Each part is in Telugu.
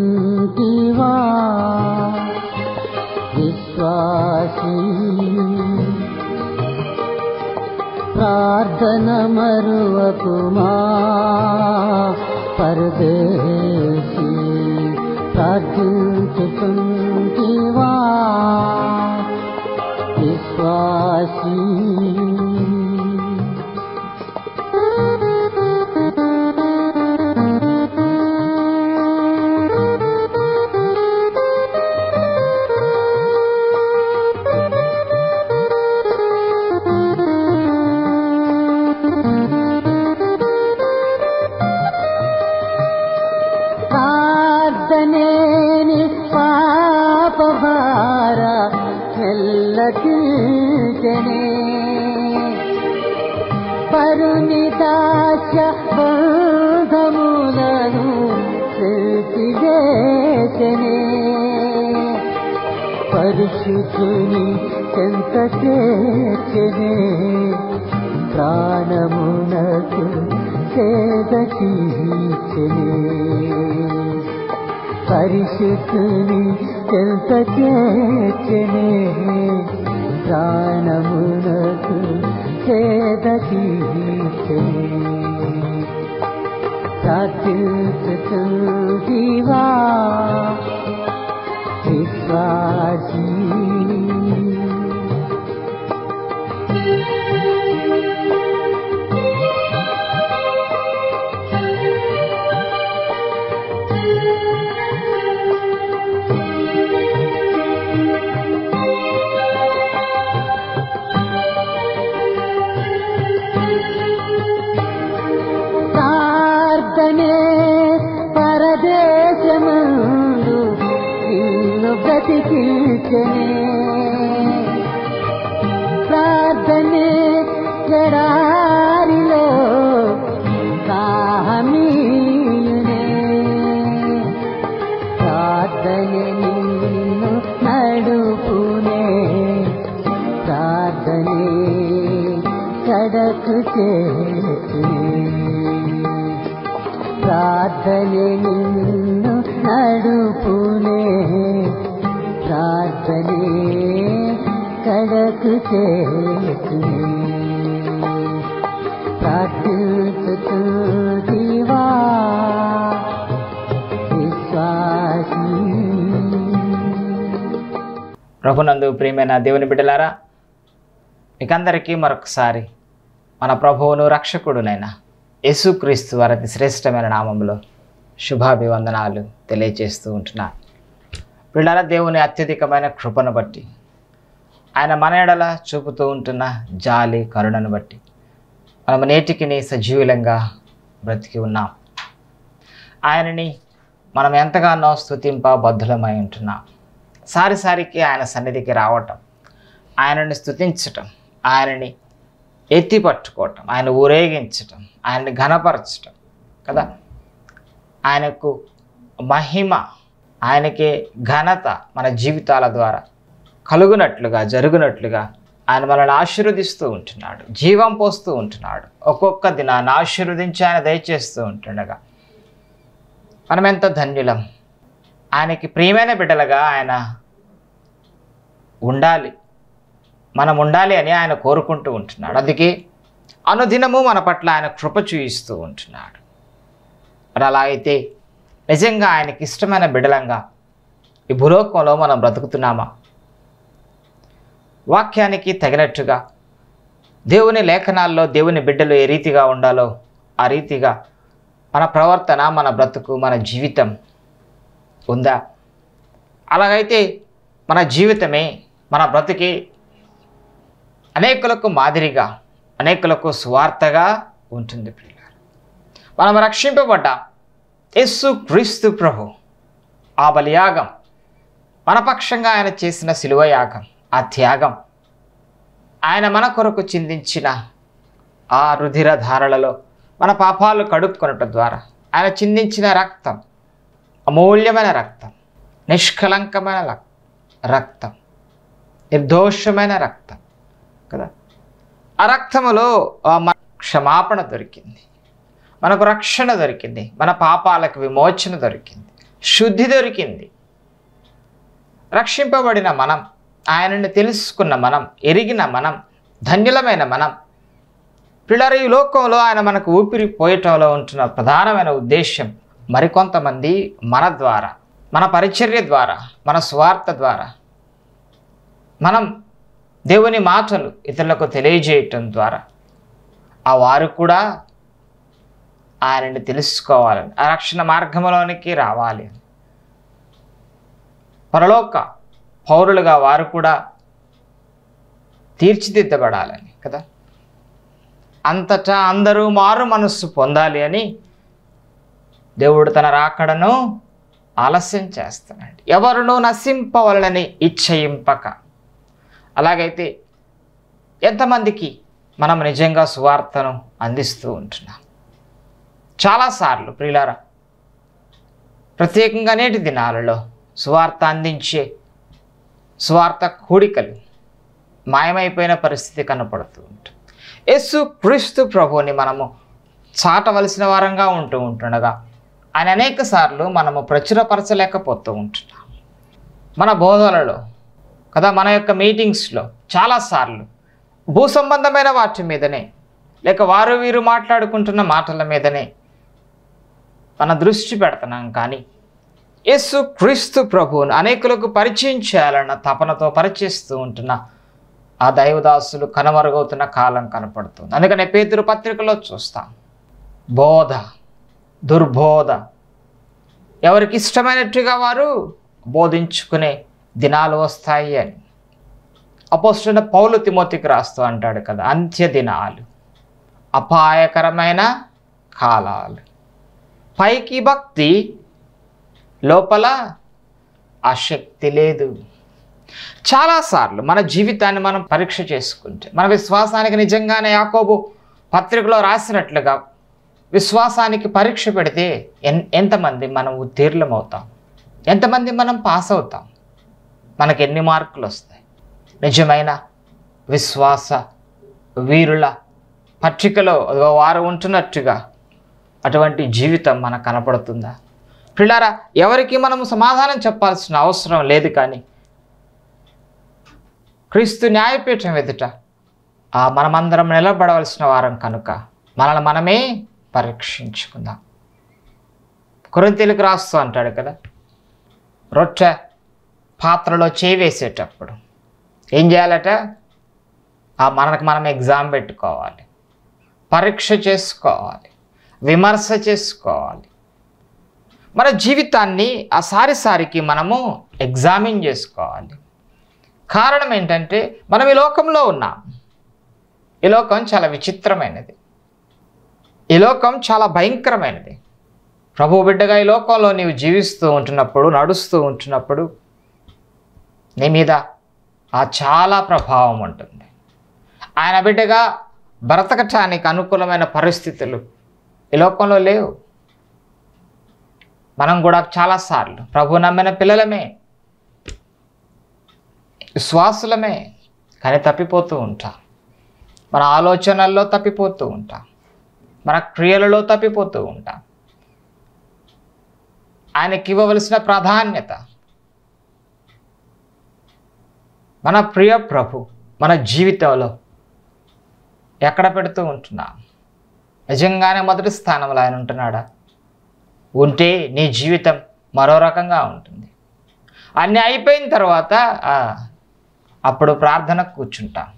చుచుంటివా విశ్వాసీ ప్రార్థన మరువకుమా పరదేశీ ప్రార్థించుతుంటివా విశ్వాసీ ప్రార్థనేని పాపభార మెల్లకీచనే పరునిదాశ బంధములను చేసనే పరిశుద్ధుని ఎంత చేర్చనే ప్రాణమునకు సేద తీర్చనే పరిశుద్ధుని ఎంత చేర్చనే ప్రాణమునకు సేద తీర్చనే ప్రార్థించుతుందివా విశ్వాసీ ప్రార్థనే పరదేశమందు నిన్ను బ్రతికించనే ప్రార్థనే జడారిలో సాహమీయునే ప్రార్థనే నిన్ను నడుపునే ప్రార్థనే కడకు చేతునే ప్రార్థనే నిన్ను నడుపునే ప్రార్థనే కడకు చేతునే ప్రార్థించుతుందివా విశ్వాసీ ప్రభునందు ప్రియమైన దేవుని బిడ్డలారా మీకందరికీ మరొకసారి మన ప్రభువును రక్షకుడునైన యేసుక్రీస్తు వారి అతి శ్రేష్టమైన నామంలో శుభాభివందనాలు తెలియజేస్తూ ఉంటున్నాను పిల్లల దేవుని అత్యధికమైన కృపను బట్టి ఆయన మన ఎడల చూపుతూ ఉంటున్న జాలి కరుణను బట్టి మనము నేటికి సజీవులంగా బ్రతికి ఉన్నాం ఆయనని మనం ఎంతగానో స్తుతింప బద్ధులమై ఉంటున్నాం సారిసారికి ఆయన సన్నిధికి రావటం ఆయనని స్తుతించటం ఆయనని ఎత్తి పట్టుకోవటం ఆయన ఊరేగించటం ఆయన్ని ఘనపరచటం కదా ఆయనకు మహిమ ఆయనకే ఘనత మన జీవితాల ద్వారా కలుగునట్లుగా జరుగునట్లుగా ఆయన మనల్ని ఆశీర్వదిస్తూ ఉంటున్నాడు జీవం పోస్తూ ఉంటున్నాడు ఒక్కొక్క దినాన్ని ఆశీర్వదించి ఆయన దయచేస్తూ ఉంటుండగా మనం ఎంత ధన్యులం ఆయనకి ప్రియమైన బిడ్డలుగా ఆయన ఉండాలి మనం ఉండాలి అని ఆయన కోరుకుంటూ ఉంటున్నాడు అందుకే అనుదినము మన పట్ల ఆయన కృప చూయిస్తూ ఉంటున్నాడు మరి అలా అయితే నిజంగా ఆయనకి ఇష్టమైన బిడలంగా ఈ భూలోకంలో మనం బ్రతుకుతున్నామా వాక్యానికి తగినట్టుగా దేవుని లేఖనాల్లో దేవుని బిడ్డలు ఏ రీతిగా ఉండాలో ఆ రీతిగా మన ప్రవర్తన మన బ్రతుకు మన జీవితం ఉందా అలాగైతే మన జీవితమే మన బ్రతుకి అనేకులకు మాదిరిగా అనేకులకు స్వార్థగా ఉంటుంది ప్రియులారా మనం రక్షింపబడ్డ యేసు క్రీస్తు ప్రభు ఆ బలియాగం మన పక్షంగా ఆయన చేసిన శిలువ యాగం ఆ త్యాగం ఆయన మన కొరకు చిందించిన ఆ రుధిర ధారలలో మన పాపాలు కడుక్కొనటం ద్వారా ఆయన చిందించిన రక్తం అమూల్యమైన రక్తం నిష్కలంకమైన లక్- రక్తం నిర్దోషమైన రక్తం కదా ఆ రక్తములో ఆ మన క్షమాపణ దొరికింది మనకు రక్షణ దొరికింది మన పాపాలకు విమోచన దొరికింది శుద్ధి దొరికింది రక్షింపబడిన మనం ఆయనని తెలుసుకున్న మనం ఎరిగిన మనం ధన్యులమైన మనం పిల్లలు ఈ లోకంలో ఆయన మనకు ఊపిరి పోయటంలో ఉంటున్న ప్రధానమైన ఉద్దేశం మరికొంతమంది మన ద్వారా మన పరిచర్య ద్వారా మన స్వార్థ ద్వారా మనం దేవుని మాటలు ఇతరులకు తెలియజేయటం ద్వారా ఆ వారు కూడా ఆయనని తెలుసుకోవాలని ఆ రక్షణ మార్గంలోనికి రావాలి అని పరలోక పౌరులుగా వారు కూడా తీర్చిదిద్దబడాలని కదా అంతటా అందరూ మారు మనస్సు పొందాలి అని దేవుడు తన రాకడను ఆలస్యం చేస్తున్నాడు ఎవరునూ నశింపవలనని ఇచ్చయింపక అలాగైతే ఎంతమందికి మనం నిజంగా సువార్తను అందిస్తూ ఉంటున్నాం చాలాసార్లు ప్రియులారా ప్రత్యేకంగా నేటి దినాలలో సువార్త అందించే సువార్త కూడికలు మాయమైపోయిన పరిస్థితి కనపడుతూ ఉంటుంది యేసు క్రీస్తు ప్రభుని మనము చాటవలసిన వారంగా ఉంటూ ఉంటుండగా ఆయన అనేక సార్లు మనము ప్రచురపరచలేకపోతూ ఉంటున్నాం మన బోధనలో కదా మన యొక్క మీటింగ్స్లో చాలాసార్లు భూ సంబంధమైన వాటి మీదనే లేక వారు వీరు మాట్లాడుకుంటున్న మాటల మీదనే మన దృష్టి పెడుతున్నాం కానీ యేసు క్రీస్తు ప్రభువును అనేకులకు పరిచయం చేయాలన్న తపనతో పరిచయిస్తూ ఉంటున్న ఆ దైవదాసులు కనుమరుగవుతున్న కాలం కనపడుతుంది అందుకనే పేతురు పత్రికలో చూస్తాం బోధ దుర్బోధ ఎవరికి ఇష్టమైనట్టుగా వారు బోధించుకునే దినాలు వస్తాయి అని అపోస్తున్న పౌలు తిమోతికి రాస్తూ అంటాడు కదా అంత్య దినాలు అపాయకరమైన కాలాలు పైకి భక్తి లోపల ఆసక్తి లేదు చాలాసార్లు మన జీవితాన్ని మనం పరీక్ష చేసుకుంటే మన విశ్వాసానికి నిజంగానే యాకోబు పత్రికలో రాసినట్లుగా విశ్వాసానికి పరీక్ష పెడితే ఎన్ ఎంతమంది మనం ఉత్తీర్ణం అవుతాం ఎంతమంది మనం పాస్ అవుతాం మనకి ఎన్ని మార్కులు వస్తాయి నిజమైన విశ్వాస వీరుల పట్టికలో అదిగో వారు ఉంటున్నట్టుగా అటువంటి జీవితం మనకు కనపడుతుందా పిల్లారా ఎవరికి మనము సమాధానం చెప్పాల్సిన అవసరం లేదు కానీ క్రీస్తు న్యాయపీఠం ఎదుట ఆ మనమందరం నిలబడవలసిన వారం కనుక మనల్ని మనమే పరీక్షించుకుందాం కొరింతీలకు రాస్తూ అంటాడు కదా రొట్టె పాత్రలో చేయి వేసేటప్పుడు ఏం చేయాలట ఆ మనకు మనం ఎగ్జామ్ పెట్టుకోవాలి పరీక్ష చేసుకోవాలి విమర్శ చేసుకోవాలి మన జీవితాన్ని ఆ సారిసారికి మనము ఎగ్జామిన్ చేసుకోవాలి కారణం ఏంటంటే మనం ఈ లోకంలో ఉన్నాం ఈ లోకం చాలా విచిత్రమైనది ఈ లోకం చాలా భయంకరమైనది ప్రభు బిడ్డగా ఈ లోకంలో నీవు జీవిస్తూ ఉంటున్నప్పుడు నడుస్తూ ఉంటున్నప్పుడు నీ మీద ఆ చాలా ప్రభావం ఉంటుంది ఆయన బిడ్డగా బ్రతకటానికి అనుకూలమైన పరిస్థితులు ఈ లోకంలో లేవు మనం కూడా చాలాసార్లు ప్రభు నమ్మిన పిల్లలమే విశ్వాసులమే కానీ తప్పిపోతూ ఉంటాం మన ఆలోచనల్లో తప్పిపోతూ ఉంటాం మన క్రియలలో తప్పిపోతూ ఉంటాం ఆయనకి ఇవ్వవలసిన ప్రాధాన్యత మన ప్రియ ప్రభు మన జీవితంలో ఎక్కడ పెడుతూ ఉంటున్నాం నిజంగానే మొదటి స్థానంలో ఆయన ఉంటున్నాడా ఉంటే నీ జీవితం మరో రకంగా ఉంటుంది అన్నీ అయిపోయిన తర్వాత ఆ, అప్పుడు ప్రార్థనకు కూర్చుంటాం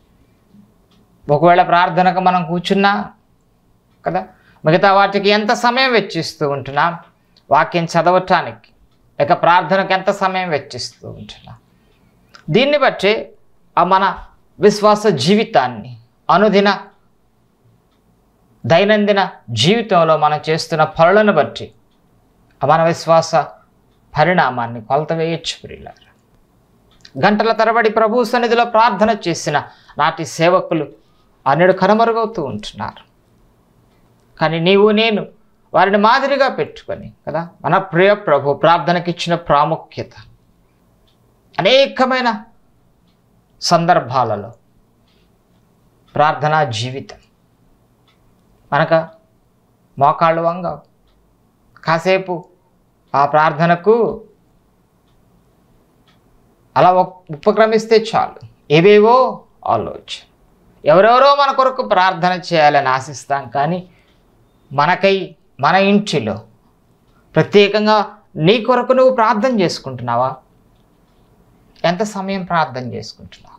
ఒకవేళ ప్రార్థనకు మనం కూర్చున్నా కదా మిగతా వాటికి ఎంత సమయం వెచ్చిస్తూ ఉంటున్నాం వాక్యం చదవటానికి లేక ప్రార్థనకు ఎంత సమయం వెచ్చిస్తూ ఉంటున్నాం దీన్ని బట్టి ఆ మన విశ్వాస జీవితాన్ని అనుదిన దైనందిన జీవితంలో మనం చేస్తున్న పనులను బట్టి ఆ మన విశ్వాస పరిణామాన్ని కొలత వేయచ్చు ప్రియులారా గంటల తరబడి ప్రభు సన్నిధిలో ప్రార్థన చేసిన నాటి సేవకులు అన్నిడు కనుమరుగవుతూ ఉంటున్నారు కానీ నీవు నేను వారిని మాదిరిగా పెట్టుకొని కదా మన ప్రియ ప్రభు ప్రార్థనకి ఇచ్చిన ప్రాముఖ్యత అనేకమైన సందర్భాలలో ప్రార్థనా జీవితం మనక మోకాళ్ళు వంగ కాసేపు ఆ ప్రార్థనకు అలా ఉప్- ఉపక్రమిస్తే చాలు ఏవేవో ఆలోచన ఎవరెవరో మన కొరకు ప్రార్థన చేయాలని ఆశిస్తాం కానీ మనకై మన ఇంటిలో ప్రత్యేకంగా నీ కొరకు నువ్వు ప్రార్థన చేసుకుంటున్నావా ఎంత సమయం ప్రార్థన చేసుకుంటున్నావు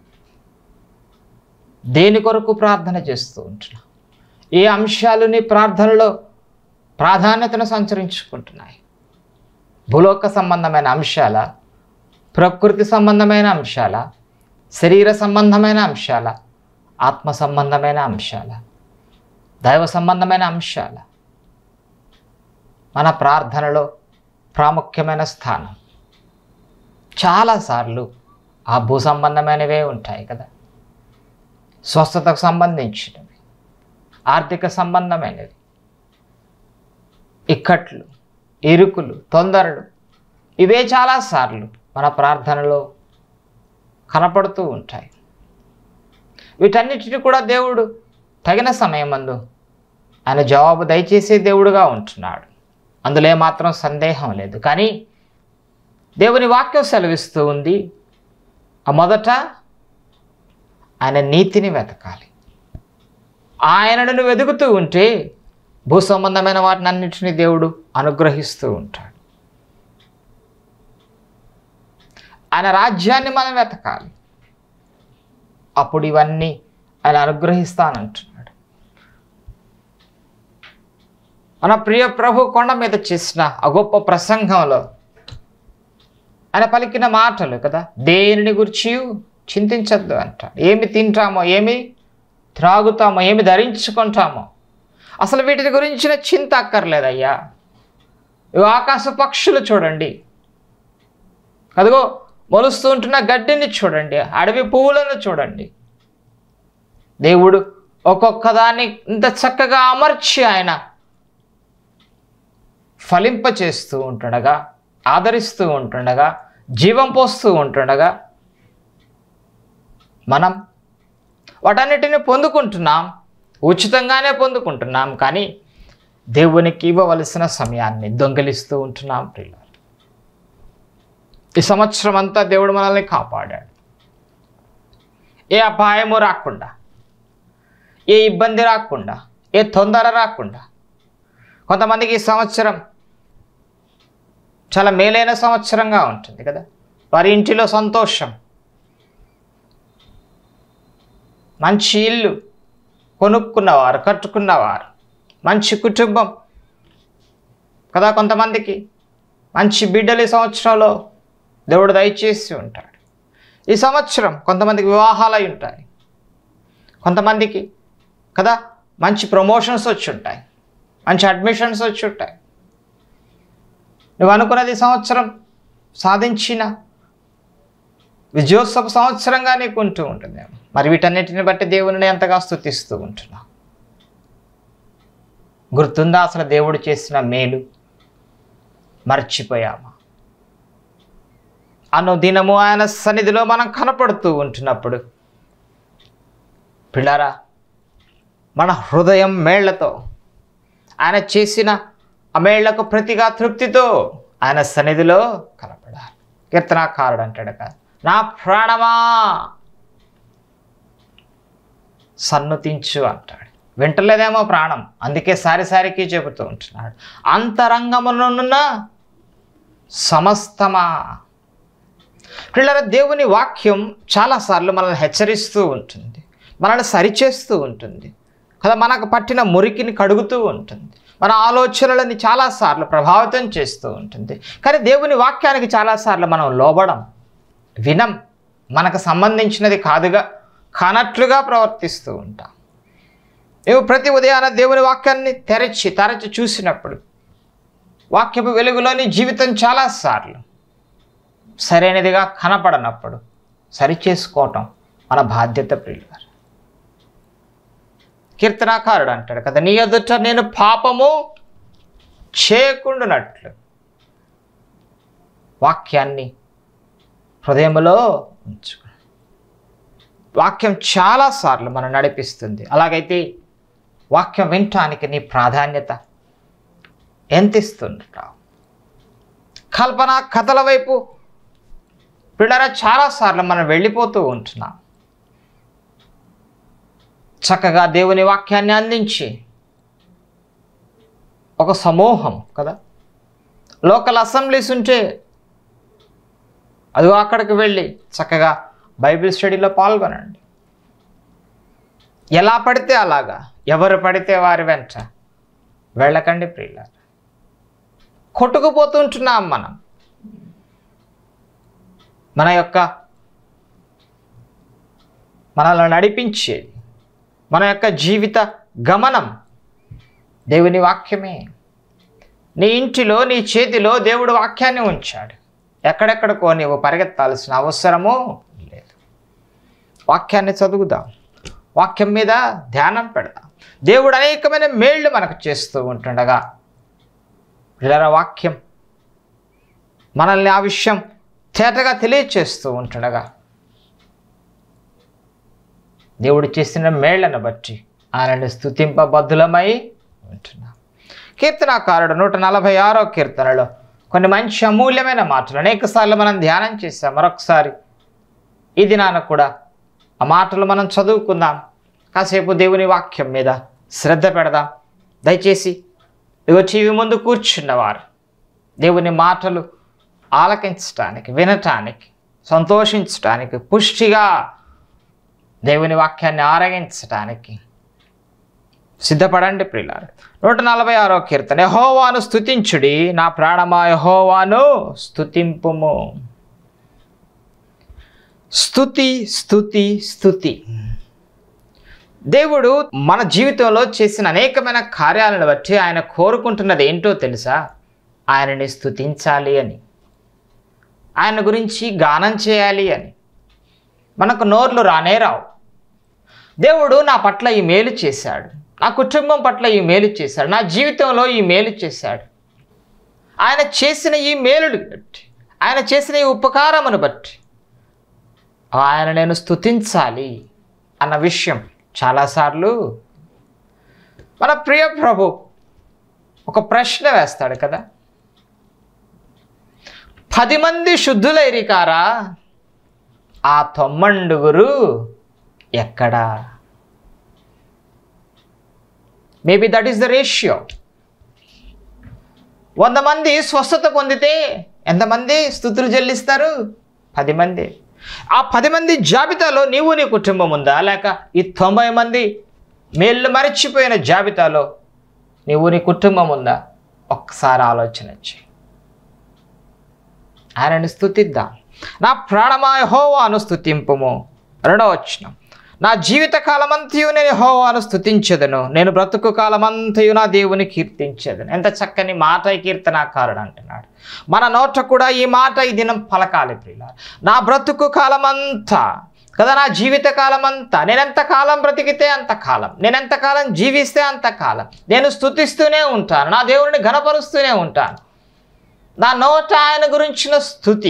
దేని కొరకు ప్రార్థన చేస్తూ ఉంటున్నావు ఏ అంశాలు నీ ప్రార్థనలో ప్రాధాన్యతను సంచరించుకుంటున్నాయి భూలోక సంబంధమైన అంశాల ప్రకృతి సంబంధమైన అంశాల శరీర సంబంధమైన అంశాల ఆత్మ సంబంధమైన అంశాల దైవ సంబంధమైన అంశాల మన ప్రార్థనలో ప్రాముఖ్యమైన స్థానం చాలాసార్లు ఆ భూ సంబంధమైనవే ఉంటాయి కదా స్వస్థతకు సంబంధించినవి ఆర్థిక సంబంధమైనవి ఇక్కట్లు ఇరుకులు తొందరలు ఇవే చాలాసార్లు మన ప్రార్థనలో కనపడుతూ ఉంటాయి వీటన్నిటిని కూడా దేవుడు తగిన సమయమందు ఆయన జవాబు దయచేసే దేవుడుగా ఉంటున్నాడు అందులో ఏమాత్రం సందేహం లేదు కానీ దేవుని వాక్యం సెలవిస్తూ ఉంది ఆ మొదట ఆయన నీతిని వెతకాలి ఆయనను నువ్వు వెతుకుతూ ఉంటే భూ సంబంధమైన వాటిని అన్నింటినీ దేవుడు అనుగ్రహిస్తూ ఉంటాడు ఆయన రాజ్యాన్ని మనం వెతకాలి అప్పుడు ఇవన్నీ ఆయన అనుగ్రహిస్తానంటున్నాడు మన ప్రియ ప్రభు కొండ మీద చేసిన ఆ గొప్ప ప్రసంగంలో ఆయన పలికిన మాటలు కదా దేనిని గురించి చింతించద్దు అంట ఏమి తింటామో ఏమి త్రాగుతామో ఏమి ధరించుకుంటామో అసలు వీటి గురించిన చింత అక్కర్లేదయ్యా ఇవి ఆకాశ పక్షులు చూడండి అదిగో మొలుస్తూ ఉంటున్న గడ్డిని చూడండి అడవి పువ్వులను చూడండి దేవుడు ఒక్కొక్క దాన్ని ఇంత చక్కగా అమర్చి ఆయన ఫలింపచేస్తూ ఉంటుండగా ఆదరిస్తూ ఉంటుండగా జీవం పోస్తూ ఉంటుండగా మనం వాటన్నిటిని పొందుకుంటున్నాం ఉచితంగానే పొందుకుంటున్నాం కానీ దేవునికి ఇవ్వవలసిన సమయాన్ని దొంగిలిస్తూ ఉంటున్నాం ప్రియులారు ఈ సంవత్సరం అంతా దేవుడు మనల్ని కాపాడాడు ఏ అపాయము రాకుండా ఏ ఇబ్బంది రాకుండా ఏ తొందర రాకుండా కొంతమందికి ఈ సంవత్సరం చాలా మేలైన సంవత్సరంగా ఉంటుంది కదా వారి ఇంటిలో సంతోషం మంచి ఇల్లు కొనుక్కున్నవారు కట్టుకున్నవారు మంచి కుటుంబం కదా కొంతమందికి మంచి బిడ్డలు ఈ సంవత్సరంలో దేవుడు దయచేసి ఉంటాడు ఈ సంవత్సరం కొంతమందికి వివాహాలు అయి ఉంటాయి కొంతమందికి కదా మంచి ప్రమోషన్స్ వచ్చి ఉంటాయి మంచి అడ్మిషన్స్ వచ్చి ఉంటాయి నువ్వు అనుకున్నది ఈ సంవత్సరం సాధించిన విజయోత్సవ సంవత్సరంగా నీకు ఉంటూ ఉంటుంది మరి వీటన్నిటిని బట్టి దేవుని ఎంతగా స్తుతిస్తూ ఉంటున్నా గుర్తుందా అసలు దేవుడు చేసిన మేలు మర్చిపోయామా అనుదినము ఆయన సన్నిధిలో మనం కనపడుతూ ఉంటున్నప్పుడు పిల్లరా మన హృదయం మేళ్లతో ఆయన చేసిన ఆ మేళ్లకు ప్రతిగా తృప్తితో ఆయన సన్నిధిలో కనపడాలి కీర్తనాకారుడు అంటాడు కదా నా ప్రాణమా సన్నుతించు అంటాడు వింటలేదేమో ప్రాణం అందుకే సారి సారికి చెబుతూ ఉంటున్నాడు అంతరంగమునున్న సమస్తమా పిల్లల దేవుని వాక్యం చాలాసార్లు మనల్ని హెచ్చరిస్తూ ఉంటుంది మనల్ని సరిచేస్తూ ఉంటుంది కదా మనకు పట్టిన మురికిని కడుగుతూ ఉంటుంది మన ఆలోచనలని చాలాసార్లు ప్రభావితం చేస్తూ ఉంటుంది కానీ దేవుని వాక్యానికి చాలాసార్లు మనం లోబడం వినం మనకు సంబంధించినది కాదుగా కానట్లుగా ప్రవర్తిస్తూ ఉంటాం మేము ప్రతి ఉదయాన దేవుని వాక్యాన్ని తెరచి తరచి చూసినప్పుడు వాక్యపు వెలుగులోని జీవితం చాలాసార్లు సరైనదిగా కనపడనప్పుడు సరిచేసుకోవటం మన బాధ్యత ప్రియులు కీర్తనాకారుడు అంటాడు కదా నీ ఎదుట నేను పాపము చేయకుండానట్లు వాక్యాన్ని హృదయంలో ఉంచు వాక్యం చాలాసార్లు మనం నడిపిస్తుంది అలాగైతే వాక్యం వినటానికి నీ ప్రాధాన్యత ఎంత ఇస్తుంటావు కల్పన కథల వైపు పిల్లరా చాలాసార్లు మనం వెళ్ళిపోతూ ఉంటున్నాం చక్కగా దేవుని వాక్యాన్ని అందించి ఒక సమూహం కదా లోకల్ అసెంబ్లీస్ ఉంటే అదిగో అక్కడికి వెళ్ళి చక్కగా బైబిల్ స్టడీలో పాల్గొనండి ఎలా పడితే అలాగా ఎవరు పడితే వారి వెంట వెళ్ళకండి ప్రియుల కొట్టుకుపోతుంటున్నాం మనం మన యొక్క మనల్ని నడిపించేది మన యొక్క జీవిత గమనం దేవుని వాక్యమే నీ ఇంటిలో నీ చేతిలో దేవుడు వాక్యాన్ని ఉంచాడు ఎక్కడెక్కడికో నీవు పరిగెత్తాల్సిన అవసరము లేదు వాక్యాన్ని చదువుదాం వాక్యం మీద ధ్యానం పెడదాం దేవుడు అనేకమైన మేళ్ళు మనకు చేస్తూ ఉంటుండగా పిల్లల వాక్యం మనల్ని ఆ విషయం తేటగా తెలియచేస్తూ ఉంటుండగా దేవుడు చేసిన మేళ్లను బట్టి ఆయనని స్థుతింపబద్ధులమై ఉంటున్నాం కీర్తనాకారుడు నూట నలభై ఆరో కీర్తనలో కొన్ని మంచి అమూల్యమైన మాటలు అనేకసార్లు మనం ధ్యానం చేసాం మరొకసారి ఈ దినాన కూడా ఆ మాటలు మనం చదువుకుందాం కాసేపు దేవుని వాక్యం మీద శ్రద్ధ పెడదాం దయచేసి ఇదిగో టీవీ ముందు కూర్చున్నవారు దేవుని మాటలు ఆలకించటానికి వినటానికి సంతోషించటానికి పుష్టిగా దేవుని వాక్యాన్ని ఆరగించటానికి సిద్ధపడండి ప్రియులారు నూట నలభై ఆరో కీర్తన యహోవాను స్థుతించుడి నా ప్రాణమా యహోవాను స్థుతింపుము స్థుతి స్థుతి స్థుతి దేవుడు మన జీవితంలో చేసిన అనేకమైన కార్యాలను బట్టి ఆయన కోరుకుంటున్నది ఏంటో తెలుసా ఆయనని స్థుతించాలి అని ఆయన గురించి గానం చేయాలి అని మనకు నోర్లు రానే రావు దేవుడు నా పట్ల ఈ మేలు చేశాడు నా కుటుంబం పట్ల ఈ మేలు చేశాడు నా జీవితంలో ఈ మేలు చేశాడు ఆయన చేసిన ఈ మేలుని బట్టి ఆయన చేసిన ఈ ఉపకారమును బట్టి ఆయన నేను స్థుతించాలి అన్న విషయం చాలాసార్లు మన ప్రియ ప్రభు ఒక ప్రశ్న వేస్తాడు కదా పది మంది శుద్ధులైరి కారా ఆ తొమ్మండుగురు ఎక్కడా maybe that is the ratio వంద మంది స్వస్థత పొందితే ఎంతమంది స్థుతులు చెల్లిస్తారు పది మంది ఆ పది మంది జాబితాలో నీవు నీ కుటుంబం ఉందా లేక ఈ తొంభై మంది మేళ్ళు మరచిపోయిన జాబితాలో నీవు నీ కుటుంబం ఉందా ఒక్కసారి ఆలోచన చేయి ఆయనని స్థుతిద్దాం నా ప్రాణమాయ హోవాను స్థుతింపుము రెండవ వచనం నా జీవిత కాలమంతయు నేను హోవాను స్థుతించదను నేను బ్రతుకు కాలమంతయు నా దేవుని కీర్తించదను ఎంత చక్కని మాట ఈ కీర్తనాకారుడు అంటున్నాడు మన నోట కూడా ఈ మాట ఈ దినం పలకాలి ప్రియుల నా బ్రతుకు కాలమంతా కదా నా జీవిత కాలం అంతా నేను ఎంత కాలం బ్రతికితే అంత కాలం నేను ఎంత కాలం జీవిస్తే అంత కాలం నేను స్థుతిస్తూనే ఉంటాను నా దేవుడిని ఘనపరుస్తూనే ఉంటాను నా నోట ఆయన గురించిన స్థుతి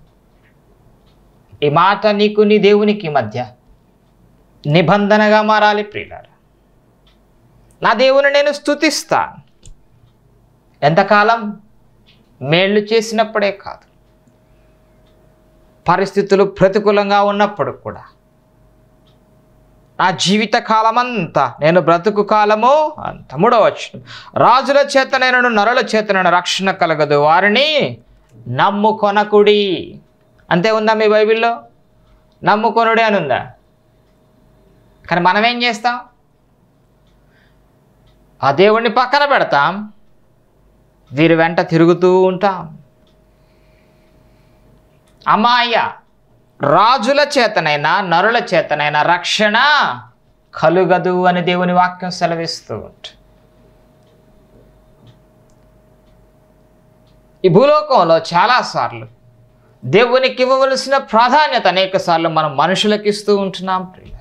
ఈ మాట నీకు నీ దేవునికి మధ్య నిబంధనగా మారాలి ప్రియులారా నా దేవుని నేను స్థుతిస్తాను ఎంతకాలం మేళ్ళు చేసినప్పుడే కాదు పరిస్థితులు ప్రతికూలంగా ఉన్నప్పుడు కూడా నా జీవిత కాలమంతా నేను బ్రతుకు కాలము అంత మూడవచ్చు రాజుల చేత నేను నరుల చేత నేను రక్షణ కలగదు వారిని నమ్ముకొనకుడి అంతే ఉందా మీ బైబిల్లో నమ్ముకొనుడి అని ఉందా కానీ మనం ఏం చేస్తాం ఆ దేవుణ్ణి పక్కన పెడతాం వీరి వెంట తిరుగుతూ ఉంటాం అమాయ రాజుల చేతనైనా నరుల చేతనైనా రక్షణ కలుగదు అని దేవుని వాక్యం సెలవిస్తూ ఉంటుంది ఈ భూలోకంలో చాలాసార్లు దేవునికి ఇవ్వవలసిన ప్రాధాన్యత అనేక సార్లు మనం మనుషులకు ఇస్తూ ఉంటున్నాం ప్రియులారా.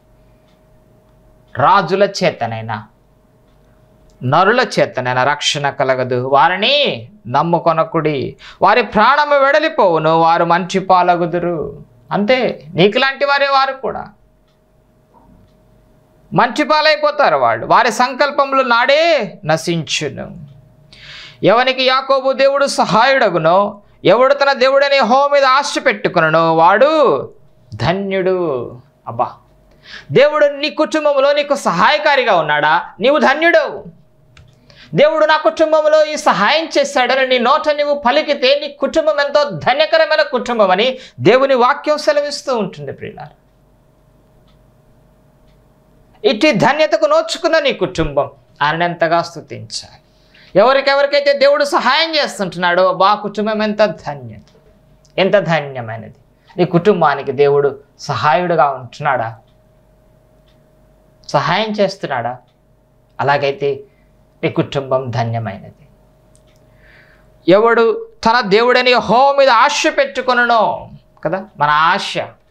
రాజుల చేతనైనా నరుల చేతనైనా రక్షణ కలగదు వారిని నమ్ముకొనకుడి వారి ప్రాణము వెడలిపోవును వారు మంచి పాలగుదురు అంతే నీకులాంటి వారే వారు కూడా మంచి పాలైపోతారు వాళ్ళు వారి సంకల్పములు నాడే నశించును ఎవనికి యాకోబు దేవుడు సహాయుడగునో ఎవడు తన దేవుడని హో మీద ఆశ పెట్టుకునో వాడు ధన్యుడు అబ్బా దేవుడు నీ కుటుంబంలో నీకు సహాయకారిగా ఉన్నాడా నీవు ధన్యుడు దేవుడు నా కుటుంబంలో ఈ సహాయం చేశాడని నీ నోట నువ్వు పలికితే నీ కుటుంబం ఎంతో ధన్యకరమైన కుటుంబం అని దేవుని వాక్యం సెలవిస్తూ ఉంటుంది ప్రియులారా ఇట్టి ధన్యతకు నోచుకున్న నీ కుటుంబం ఆయన ఎంతగా స్థుతించాలి ఎవరికెవరికైతే దేవుడు సహాయం చేస్తుంటున్నాడో బా కుటుంబం ఎంత ధన్యత ఎంత ధన్యమైనది నీ కుటుంబానికి దేవుడు సహాయుడుగా ఉంటున్నాడా సహాయం చేస్తున్నాడా అలాగైతే నీ కుటుంబం ధన్యమైనది ఎవడు తన దేవుడని హో మీద ఆశ పెట్టుకొనునో కదా మన ఆశ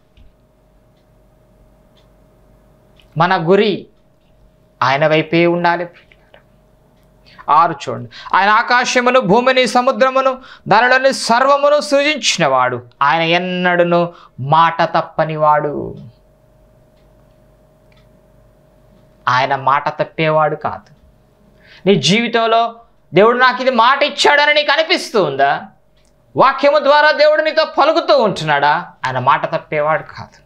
మన గురి ఆయన వైపే ఉండాలి ఆరు చూడండి ఆయన ఆకాశమును భూమిని సముద్రమును దానిలోని సర్వమును సృజించినవాడు ఆయన ఎన్నడును మాట తప్పనివాడు ఆయన మాట తప్పేవాడు కాదు నీ జీవితంలో దేవుడు నాకు ఇది మాట ఇచ్చాడని నీకు అనిపిస్తూ ఉందా వాక్యము ద్వారా దేవుడు నీతో పలుకుతూ ఉంటున్నాడా ఆయన మాట తప్పేవాడు కాదు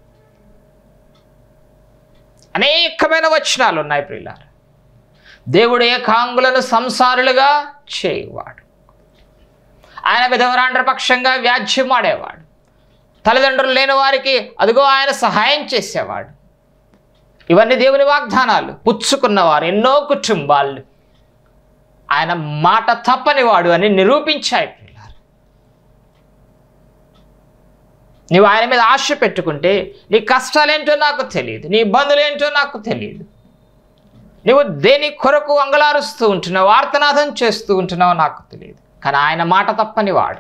అనేకమైన వచనాలు ఉన్నాయి ప్రియులారా దేవుడు ఏకాంగులను సంసారులుగా చేయువాడు ఆయన విధవరాండ్ర పక్షంగా వ్యాజ్యమాడేవాడు తల్లిదండ్రులు లేని వారికి అదిగో ఆయన సహాయం చేసేవాడు ఇవన్నీ దేవుని వాగ్దానాలు పుచ్చుకున్నవారు ఎన్నో కుటుంబాలు ఆయన మాట తప్పనివాడు అని నిరూపించాయి పిల్లలు నువ్వు ఆయన మీద ఆశ పెట్టుకుంటే నీ కష్టాలేంటో నాకు తెలియదు నీ ఇబ్బందులు ఏంటో నాకు తెలియదు నువ్వు దేని కొరకు అంగలారుస్తూ ఉంటున్నావు ఆర్తనాదం చేస్తూ ఉంటున్నావు నాకు తెలియదు కానీ ఆయన మాట తప్పని వాడు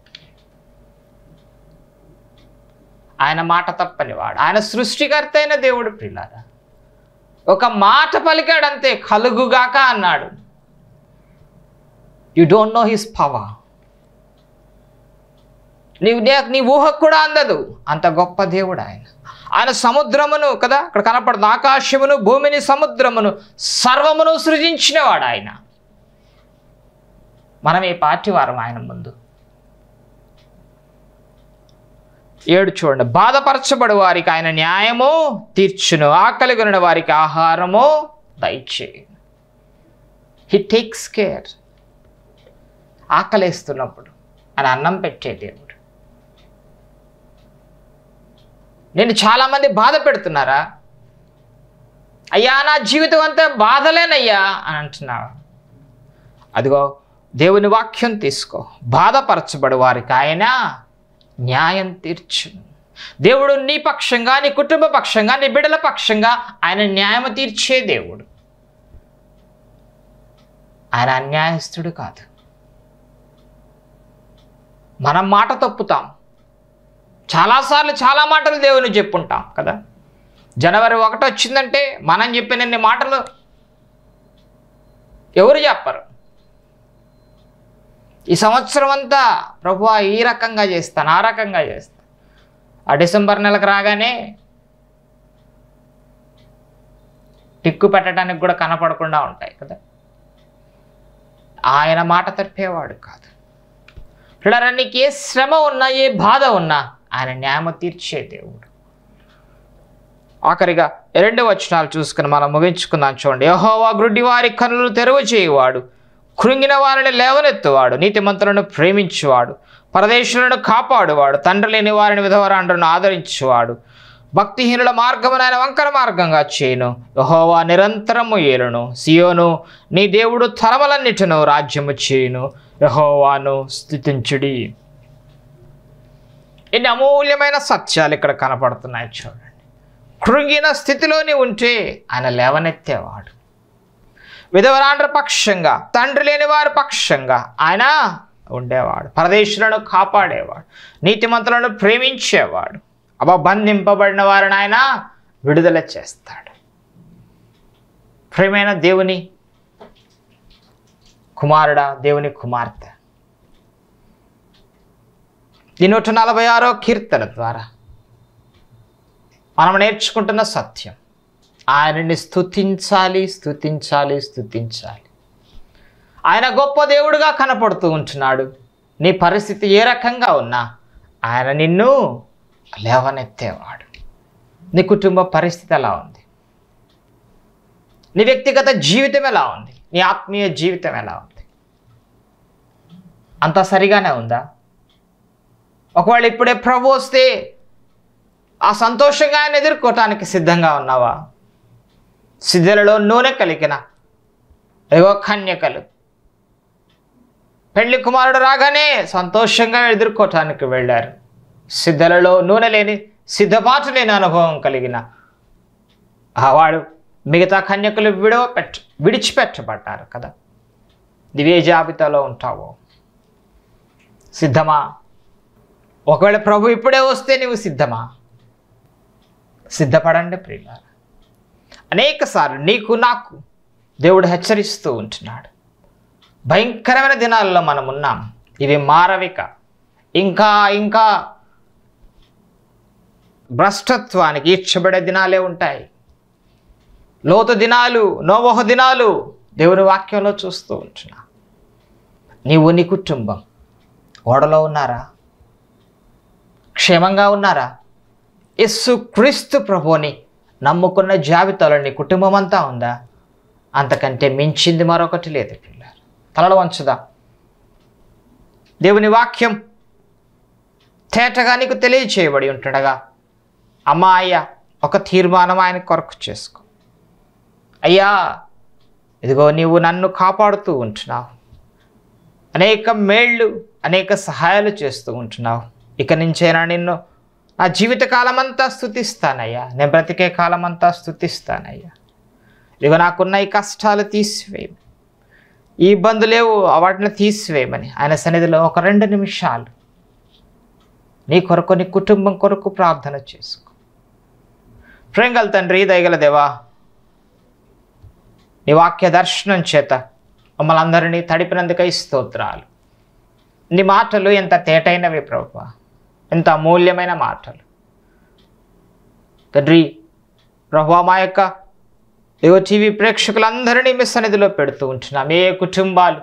ఆయన మాట తప్పని వాడు ఆయన సృష్టికర్త అయిన దేవుడు ప్రిలారా ఒక మాట పలికాడంతే కలుగుగాక అన్నాడు you don't know his power నీవు నే- నీ ఊహకు కూడా అందదు అంత గొప్ప దేవుడు ఆయన ఆయన సముద్రమును కదా అక్కడ కనపడుతుంది ఆకాశమును భూమిని సముద్రమును సర్వమును సృజించినవాడు ఆయన మనం ఈ పార్టీ వారం ఆయన ముందు ఏడు చూడండి బాధపరచబడు వారికి ఆయన న్యాయము తీర్చును ఆకలి కొనిన వారికి ఆహారము దయచేయు హీ టేక్స్ కేర్ ఆకలేస్తున్నప్పుడు ఆయన అన్నం పెట్టే దేవుడు నేను చాలామంది బాధ పెడుతున్నారా అయ్యా నా జీవితం అంతా బాధలేనయ్యా అని అంటున్నావా అదిగో దేవుని వాక్యం తీసుకో బాధపరచబడు వారికి ఆయన న్యాయం తీర్చును దేవుడు నీ పక్షంగా నీ కుటుంబ పక్షంగా నీ బిడ్డల పక్షంగా ఆయన న్యాయం తీర్చే దేవుడు ఆయన అన్యాయస్తుడు కాదు మనం మాట తప్పుతాం చాలాసార్లు చాలా మాటలు దేవుని చెప్పుంటాం కదా జనవరి ఒకటి వచ్చిందంటే మనం చెప్పినన్ని మాటలు ఎవరు చెప్పరు ఈ సంవత్సరం అంతా ప్రభు ఈ రకంగా చేస్తాను ఆ రకంగా చేస్తాను ఆ డిసెంబర్ నెలకు రాగానే టిక్కు పెట్టడానికి కూడా కనపడకుండా ఉంటాయి కదా ఆయన మాట తప్పేవాడు కాదు పిల్లరా నీకు ఏ శ్రమ ఉన్నా ఏ బాధ ఉన్నా ఆయన న్యాయం తీర్చే దేవుడు ఆఖరిగా రెండు వచనాలు చూసుకుని మనం ముగించుకుందాం చూడండి యహోవా గ్రుడ్డి వారి కనులు తెరువు చేయువాడు కృంగిన వారిని లేవనెత్తువాడు నీతిమంతులను ప్రేమించువాడు పరదేశులను కాపాడువాడు తండ్రి లేని వారిని విధవరాండ్రులను ఆదరించువాడు భక్తిహీనుల మార్గమును ఆయన వంకర మార్గంగా చేయను యహోవా నిరంతరము ఏలును సియోను నీ దేవుడు తరమలన్నిటిను రాజ్యము చేయును యహోవాను స్థుతించుడి ఎన్ని అమూల్యమైన సత్యాలు ఇక్కడ కనపడుతున్నాయి చూడండి కృంగిన స్థితిలోని ఉంటే ఆయన లేవనెత్తేవాడు విధవరాండ్ర పక్షంగా తండ్రి లేని వారి పక్షంగా ఆయన ఉండేవాడు పరదేశులను కాపాడేవాడు నీతిమంతులను ప్రేమించేవాడు అబ్బా బంధింపబడిన వారిని ఆయన విడుదల చేస్తాడు ప్రేమైన దేవుని కుమారుడా దేవుని కుమార్తె ఈ నూట నలభై ఆరో కీర్తన ద్వారా మనం నేర్చుకుంటున్న సత్యం ఆయనని స్థుతించాలి స్థుతించాలి స్థుతించాలి ఆయన గొప్ప దేవుడుగా కనపడుతూ ఉంటున్నాడు నీ పరిస్థితి ఏ రకంగా ఉన్నా ఆయన నిన్ను లేవనెత్తేవాడు నీ కుటుంబ పరిస్థితి ఎలా ఉంది నీ వ్యక్తిగత జీవితం ఎలా ఉంది నీ ఆత్మీయ జీవితం ఎలా ఉంది అంతా సరిగానే ఉందా ఒకవేళ ఇప్పుడే ప్రభు వస్తే ఆ సంతోషంగా ఆయన ఎదుర్కోవటానికి సిద్ధంగా ఉన్నావా సిద్ధలలో నూనె కలిగిన ఏవో కన్యకలు పెళ్లి కుమారుడు రాగానే సంతోషంగా ఎదుర్కోవటానికి వెళ్ళారు సిద్ధలలో నూనె లేని సిద్ధపాటు లేని అనుభవం కలిగిన ఆ వాడు మిగతా కన్యకులు విడవ పెట్ట విడిచిపెట్టబడ్డారు కదా దివ్య జాబితాలో ఉంటావు సిద్ధమా ఒకవేళ ప్రభు ఇప్పుడే వస్తే నీవు సిద్ధమా సిద్ధపడండి ప్రియుల అనేక సార్లు నీకు నాకు దేవుడు హెచ్చరిస్తూ ఉంటున్నాడు భయంకరమైన దినాల్లో మనం ఉన్నాం ఇవి మారవిక ఇంకా ఇంకా భ్రష్టత్వానికి ఈడ్చబడే దినాలే ఉంటాయి లోతు దినాలు నోవోహ దినాలు దేవుని వాక్యంలో చూస్తూ ఉంటున్నా నీవు నీ కుటుంబం ఓడలో ఉన్నారా క్షేమంగా ఉన్నారా యస్సు క్రీస్తు ప్రభుని నమ్ముకున్న జాబితాలో నీ కుటుంబం అంతా ఉందా అంతకంటే మించింది మరొకటి లేదు పిల్లలు తలలు వంచుదా దేవుని వాక్యం తేటగా నీకు తెలియచేయబడి ఉంటుండగా అమ్మా అయ్యా ఒక తీర్మానం ఆయన కొరకు చేసుకో అయ్యా ఇదిగో నీవు నన్ను కాపాడుతూ ఉంటున్నావు అనేక మేళ్ళు అనేక సహాయాలు చేస్తూ ఉంటున్నావు ఇక నుంచైనా నిన్ను నా జీవిత కాలమంతా స్థుతిస్తానయ్యా నేను బ్రతికే కాలమంతా స్థుతిస్తానయ్యా ఇదిగో నాకున్న ఈ కష్టాలు తీసివేయమని ఈ ఇబ్బందులేవు వాటిని తీసివేయమని ఆయన సన్నిధిలో ఒక రెండు నిమిషాలు నీ కొరకు నీ కుటుంబం కొరకు ప్రార్థన చేసుకో ప్రేంగల తండ్రి దయగల దేవా నీ వాక్య దర్శనం చేత మమ్మల్ని అందరినీ తడిపినందుకై స్తోత్రాలు నీ మాటలు ఎంత తేటైనవి ప్రభు ఎంత అమూల్యమైన మాటలు తండ్రి ప్రభు మా యొక్క ఏవో టీవీ ప్రేక్షకులందరినీ మీ సన్నిధిలో పెడుతూ ఉంటున్నాం ఏ కుటుంబాలు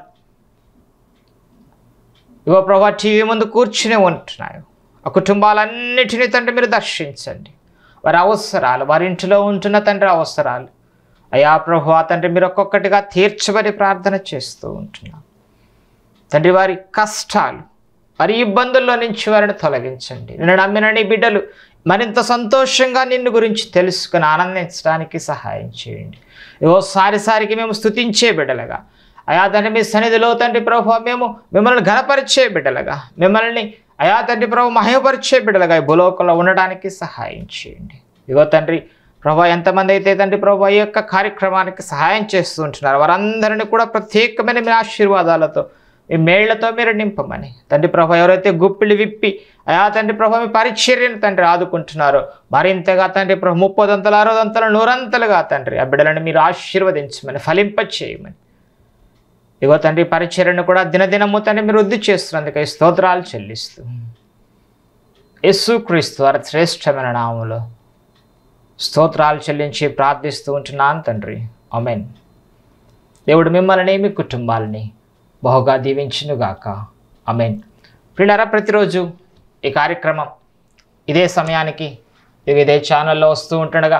ఇవో ప్రభా టీవీ ముందు కూర్చుని ఉంటున్నాయి ఆ కుటుంబాలన్నిటినీ తండ్రి మీరు దర్శించండి వారి అవసరాలు వారి ఇంటిలో ఉంటున్న తండ్రి అవసరాలు అయా ప్రభు తండ్రి మీరు ఒక్కొక్కటిగా తీర్చబడి ప్రార్థన చేస్తూ ఉంటున్నాం తండ్రి వారి కష్టాలు వారి ఇబ్బందుల్లో నుంచి వారిని తొలగించండి నిన్ను నమ్మిన నీ బిడ్డలు మరింత సంతోషంగా నిన్ను గురించి తెలుసుకుని ఆనందించడానికి సహాయం చేయండి ఓసారి సారికి మేము స్తుతించే బిడ్డలుగా అయా తండ్రి మీ సన్నిధిలో తండ్రి ప్రభు మేము మిమ్మల్ని ఘనపరిచే బిడ్డలుగా మిమ్మల్ని అయా తండ్రి ప్రభు మహిమపరిచే బిడ్డలుగా ఈ భూలోకంలో ఉండడానికి సహాయం చేయండి ఇగో తండ్రి ప్రభా ఎంతమంది అయితే తండ్రి ప్రభు ఈ యొక్క కార్యక్రమానికి సహాయం చేస్తూ ఉంటున్నారు వారందరినీ కూడా ప్రత్యేకమైన మీ ఆశీర్వాదాలతో మీ మేళ్లతో మీరు నింపమని తండ్రి ప్రభు ఎవరైతే గుప్పిళ్ళు విప్పి అయా తండ్రి ప్రభు మీ పరిచర్యను తండ్రి ఆదుకుంటున్నారో మరింతగా తండ్రి ప్రభు ముప్పదంతలు అరవదంతలు నూరంతలుగా తండ్రి ఆ బిడ్డలను మీరు ఆశీర్వదించమని ఫలింప చేయమని ఇగో తండ్రి పరిచర్యను కూడా దినదినము తండ్రి మీరు వృద్ధి చేస్తున్నందుకై స్తోత్రాలు చెల్లిస్తూ యేసు క్రీస్తు వారి శ్రేష్టమైన నామములో స్తోత్రాలు చెల్లించి ప్రార్థిస్తూ ఉంటున్నాను తండ్రి అమెన్ దేవుడు మిమ్మల్ని మీ కుటుంబాలని బహుగా దీవించునుగాక అమెన్ ప్రియులారా ప్రతిరోజు ఈ కార్యక్రమం ఇదే సమయానికి ఇవి ఇదే ఛానల్లో వస్తూ ఉంటుండగా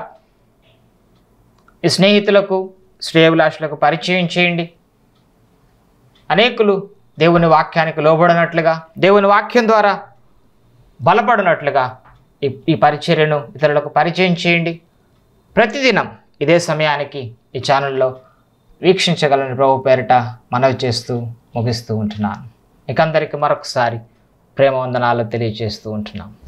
ఈ స్నేహితులకు శ్రేయభిలాషులకు పరిచయం చేయండి అనేకులు దేవుని వాక్యానికి లోబడినట్లుగా దేవుని వాక్యం ద్వారా బలపడినట్లుగా ఈ ఈ పరిచర్యను ఇతరులకు పరిచయం చేయండి ప్రతిదినం ఇదే సమయానికి ఈ ఛానల్లో వీక్షించగలని ప్రభు పేరిట మనవి చేస్తూ ముగిస్తూ ఉంటున్నాను ఇకందరికి మరొకసారి ప్రేమ వందనాలు తెలియజేస్తూ ఉంటున్నాను